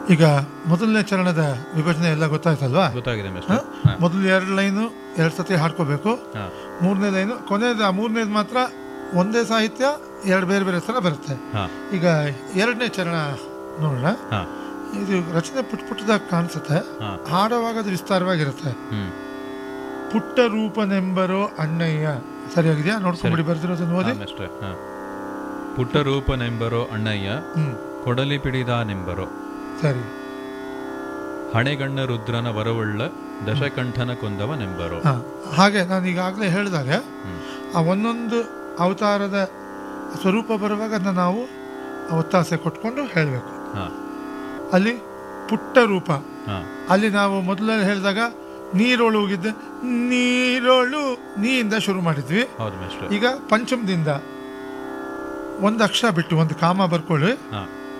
ಈಗ ಮೊದಲನೇ ಚರಣದ ವಿಭಜನೆ ಎಲ್ಲ ಗೊತ್ತಾಯ್ತಲ್ವಾ ಗೊತ್ತಾಗಿದೆ ಹ? ಮಿಸ್ಟರ್ ಮೊದಲು ಎರಡು ಲೈನು ಎರಡು ಸತಿ ಹಾಡ್ಕೋಬೇಕು ಹಾ ಮೂರನೇ ಲೈನು ಕೊನೆಯದು ಆ ಮೂರನೇದು ಮಾತ್ರ ಒಂದೇ ಸಾಹಿತ್ಯ ಎರಡು ಬೇರೆ ಬೇರೆ ಥರ ಬರುತ್ತೆ ಹಾ ಈಗ ಎರಡನೇ ಚರಣ ನೋಡೋಣ ಹಾ ಇದು ರಚನೆ ಪುಟ್ ಪುಟ್ಟದಾಗಿ ಕಾಣಿಸುತ್ತೆ ಹಾ ಹಾಡುವಾಗ ಅದು ವಿಸ್ತಾರವಾಗಿರುತ್ತೆ ಹ್ಮ್ ಪುಟ್ಟ ರೂಪನೆಂಬರೋ ಅಣ್ಣಯ್ಯ ಸರಿಯಾಗಿದೆಯಾ ನೋಡ್ಕೊಂಬಿಡಿ ಬರ್ದಿರೋದನ್ನ ಓದಿ ಮಿಸ್ಟರ್ ಹಾ ಪುಟ್ಟ ರೂಪನೆಂಬರೋ ಅಣ್ಣಯ್ಯ ಹ್ಮ್ ಕೊಡಲಿ ಪಿಡಿದಾನೆಂಬರೋ ಸರಿ ಹಣೆಗಣ್ಣ ರುದ್ರನ ವರವುಳ್ಳ ದಶಕಂಠನ ಕೊಂದವನೆಂಬರೋ ಹಾ ಹಾಗೆ ನಾನು ಈಗಾಗಲೇ ಹೇಳಿದಾಗ ಹ್ಮ್. ಆ ಒಂದೊಂದು ಅವತಾರದ ಸ್ವರೂಪ ಬರುವಾಗ ಅದನ್ನ ನಾವು ಒತ್ತಾಸೆ ಕೊಟ್ಕೊಂಡು ಹೇಳಬೇಕು ಹಾ ಅಲ್ಲಿ ಪುಟ್ಟ ರೂಪ ಹಾ ಅಲ್ಲಿ ನಾವು ಮೊದಲನೇ ಹೇಳಿದಾಗ ನೀರೊಳು ಹೋಗಿದ್ದೆ ನೀರೊಳು ನೀಯಿಂದ ಶುರು ಮಾಡಿದ್ವಿ ಹೌದು ಮಿಸ್ಟರ್ ಈಗ ಪಂಚಮದಿಂದ ಒಂದು ಅಕ್ಷರ ಬಿಟ್ಟು ಒಂದು ಕಾಮ ಬರ್ಕೊಳ್ಳಿ ಹಾ